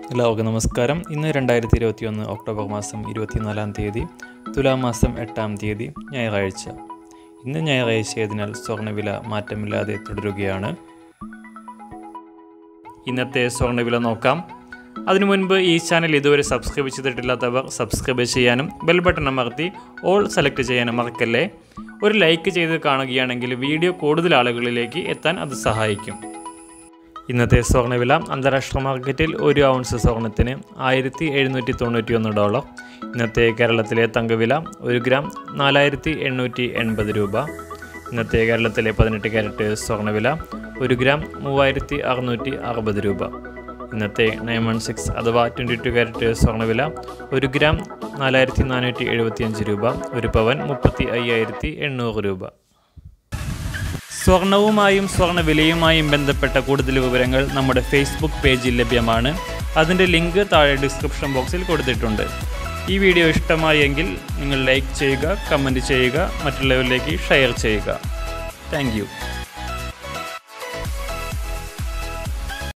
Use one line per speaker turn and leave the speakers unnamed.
എല്ലാവർക്കും നമസ്കാരം ഇന്ന് രണ്ടായിരത്തി ഇരുപത്തി ഒന്ന് ഒക്ടോബർ മാസം ഇരുപത്തിനാലാം തീയതി തുലാമാസം എട്ടാം തീയതി ഞായറാഴ്ച ഇന്ന് ഞായറാഴ്ചയതിനാൽ സ്വർണ്ണവില മാറ്റമില്ലാതെ തുടരുകയാണ് ഇന്നത്തെ സ്വർണ്ണവില നോക്കാം അതിനു മുൻപ് ഈ ചാനൽ ഇതുവരെ സബ്സ്ക്രൈബ് ചെയ്തിട്ടില്ലാത്തവർ സബ്സ്ക്രൈബ് ചെയ്യാനും ബെൽ ബട്ടൺ അമർത്തി ഓൾ സെലക്ട് ചെയ്യാനും മറക്കല്ലേ ഒരു ലൈക്ക് ചെയ്ത് കാണുകയാണെങ്കിൽ വീഡിയോ കൂടുതൽ ആളുകളിലേക്ക് എത്താൻ അത് സഹായിക്കും ഇന്നത്തെ സ്വർണ്ണവില അന്താരാഷ്ട്ര മാർക്കറ്റിൽ ഒരു ഔൺസ് സ്വർണത്തിന് ആയിരത്തി എഴുന്നൂറ്റി തൊണ്ണൂറ്റി ഒന്ന് ഡോളർ ഇന്നത്തെ കേരളത്തിലെ തങ്കവില ഒരു ഗ്രാം നാലായിരത്തി എണ്ണൂറ്റി എൺപത് രൂപ ഇന്നത്തെ കേരളത്തിലെ പതിനെട്ട് ക്യാരറ്റ് സ്വർണ്ണവില ഒരു ഗ്രാം മൂവായിരത്തി അറുന്നൂറ്റി അറുപത് രൂപ ഇന്നത്തെ നയൻ വൺ സിക്സ് അഥവാ ട്വൻറ്റി ടു ക്യാരറ്റ് സ്വർണ്ണവില ഒരു ഗ്രാം നാലായിരത്തി നാനൂറ്റി എഴുപത്തിയഞ്ച് രൂപ ഒരു പവൻ മുപ്പത്തി അയ്യായിരത്തി എണ്ണൂറ് രൂപ സ്വർണവുമായും സ്വർണ്ണവിലയുമായും ബന്ധപ്പെട്ട കൂടുതൽ വിവരങ്ങൾ നമ്മുടെ ഫേസ്ബുക്ക് പേജിൽ ലഭ്യമാണ് അതിൻ്റെ ലിങ്ക് താഴെ ഡിസ്ക്രിപ്ഷൻ ബോക്സിൽ കൊടുത്തിട്ടുണ്ട് ഈ വീഡിയോ ഇഷ്ടമായെങ്കിൽ നിങ്ങൾ ലൈക്ക് ചെയ്യുക കമൻറ്റ് ചെയ്യുക മറ്റുള്ളവരിലേക്ക് ഷെയർ ചെയ്യുക താങ്ക്